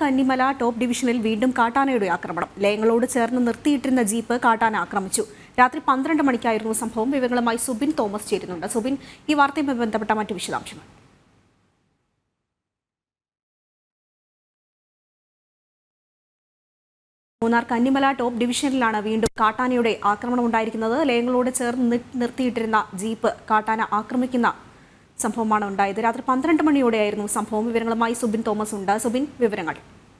Kannimala top ഡിവിഷനിൽ വീണ്ടും കാട്ടാനയുടെ ആക്രമണം ലയങ്ങളോട് ചേർന്ന് നിർത്തിയിട്ടിരുന്ന ജീപ്പ് കാട്ടാന ആക്രമിച്ചു രാത്രി പന്ത്രണ്ട് മണിക്കായിരുന്നു സംഭവം വിവരങ്ങളുമായി സുബിൻ തോമസ് ചേരുന്നുണ്ട് സുബിൻ ഈ വാർത്തയുമായി ബന്ധപ്പെട്ട മറ്റു വിശദാംശങ്ങൾ മൂന്നാർ കന്നിമല ടോപ്പ് ഡിവിഷനിലാണ് വീണ്ടും കാട്ടാനയുടെ ആക്രമണം ഉണ്ടായിരിക്കുന്നത് ലയങ്ങളോട് ചേർന്ന് നി- നിർത്തിയിട്ടിരുന്ന ജീപ്പ് കാട്ടാന ആക്രമിക്കുന്ന സംഭവമാണ് ഉണ്ടായത് രാത്രി പന്ത്രണ്ട് മണിയോടെയായിരുന്നു സംഭവം വിവരങ്ങളുമായി സുബിൻ തോമസ് ഉണ്ട് സുബിൻ വിവരങ്ങൾ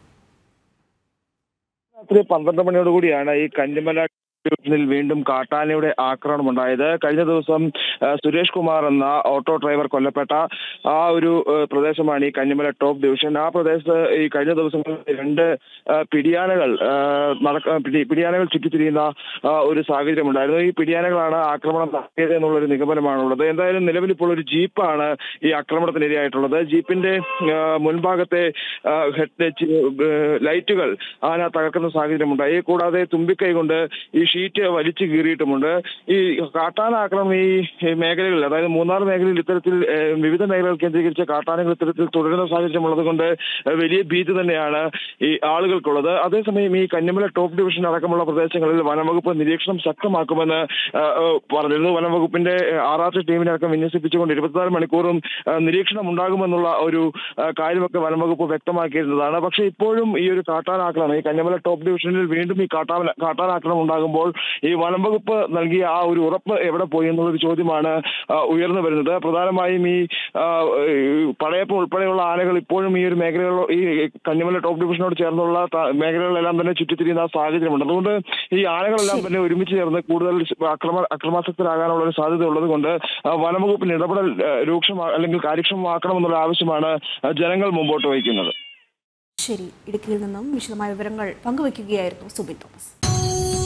രാത്രി പന്ത്രണ്ട് മണിയോടുകൂടിയാണ് ഈ കന്നിമല ഡിവിഷനിൽ വീണ്ടും കാട്ടാനയുടെ ആക്രമണം ഉണ്ടായത് കഴിഞ്ഞ ദിവസം ആ, സുരേഷ് കുമാർ എന്ന ഓട്ടോ ഡ്രൈവർ കൊല്ലപ്പെട്ട ആ ഒരു ആ, പ്രദേശമാണ് ഈ കന്നിമല ടോപ്പ് ഡിവിഷൻ ആ പ്രദേശത്ത് ഈ കഴിഞ്ഞ ദിവസങ്ങളിൽ രണ്ട് ആ, പിടിയാനകൾ ആ, നടക്ക പിടി- പിടിയാനകൾ ചുറ്റിത്തിരിയുന്ന ആ, ഒരു സാഹചര്യം ഉണ്ടായിരുന്നു ഈ പിടിയാനകളാണ് ആക്രമണം നടത്തിയത് എന്നുള്ളൊരു നിഗമനമാണുള്ളത് എന്തായാലും നിലവിൽ ഇപ്പോൾ ഒരു ജീപ്പാണ് ഈ ആക്രമണത്തിനിരയായിട്ടുള്ളത് ജീപ്പിന്റെ ആ, മുൻഭാഗത്തെ ആ, ഹെഡ് ചി- ലൈറ്റുകൾ ആന തകർക്കുന്ന സാഹചര്യമുണ്ടായി കൂടാതെ തുമ്പിക്കൈ കൊണ്ട് ഈ ഷീറ്റ് വലിച്ചു കീറിയിട്ടുമുണ്ട് ഈ കാട്ടാന ആക്രമണം ഈ ഈ മേഖലകളിൽ അതായത് മൂന്നാർ മേഖലയിൽ ഇത്തരത്തിൽ ഏഹ്, വിവിധ മേഖലകൾ കേന്ദ്രീകരിച്ച കാട്ടാനകൾ ഇത്തരത്തിൽ തുടരുന്ന സാഹചര്യമുള്ളത് കൊണ്ട് ഏഹ്, വലിയ ഭീതി തന്നെയാണ് ഈ ആളുകൾക്കുള്ളത് അതേസമയം ഈ കന്യമല ടോപ്പ് ഡിവിഷൻ അടക്കമുള്ള പ്രദേശങ്ങളിൽ വനംവകുപ്പ് നിരീക്ഷണം ശക്തമാക്കുമെന്ന് ഏഹ്, ഏഹ്, പറഞ്ഞിരുന്നു വനംവകുപ്പിന്റെ ആറാട്ട് ടീമിനെ അടക്കം വിന്യസിപ്പിച്ചുകൊണ്ട് ഇരുപത്തിനാല് മണിക്കൂറും ഏഹ്, നിരീക്ഷണം ഉണ്ടാകുമെന്നുള്ള ഒരു ഏഹ്, കാര്യമൊക്കെ വനംവകുപ്പ് വ്യക്തമാക്കിയിരുന്നതാണ് പക്ഷേ ഇപ്പോഴും ഈ ഒരു കാട്ടാനാക്രമണം ഈ കന്യമല ടോപ്പ് ഡിവിഷനിൽ വീണ്ടും ഈ കാട്ടാന കാട്ടാനാക്രമണം ഉണ്ടാകുമ്പോൾ ഈ വനംവകുപ്പ് നൽകിയ ആ ഒരു ഉറപ്പ് എവിടെ പോയി എന്നുള്ളൊരു ചോദ്യമാണ് ആ, ഉയർന്നു വരുന്നത് പ്രധാനമായും ഈ ആ, ഈ പടയപ്പം ഉൾപ്പെടെയുള്ള ആനകൾ ഇപ്പോഴും ഈ ഒരു മേഖലകളോ ഈ കന്യമല ടോപ്പ് ഡിവിഷനോട് ചേർന്നുള്ള ത- മേഖലകളെല്ലാം തന്നെ ചുറ്റിത്തിരിയുന്ന സാഹചര്യമുണ്ട് അതുകൊണ്ട് ഈ ആനകളെല്ലാം തന്നെ ഒരുമിച്ച് ചേർന്ന് കൂടുതൽ അക്രമ അക്രമാസക്തരാകാനുള്ള ഒരു സാധ്യത ഉള്ളത് കൊണ്ട് ആ, വനംവകുപ്പിന് ഇടപെടൽ ആ, രൂക്ഷമാ അല്ലെങ്കിൽ കാര്യക്ഷമമാക്കണമെന്നുള്ള ആവശ്യമാണ് ആ, ജനങ്ങൾ മുമ്പോട്ട് വയ്ക്കുന്നത് ശരി ഇടുക്കിയിൽ നിന്നും വിശദമായ വിവരങ്ങൾ പങ്കുവയ്ക്കുകയായിരുന്നു സുബിൻ തോമസ്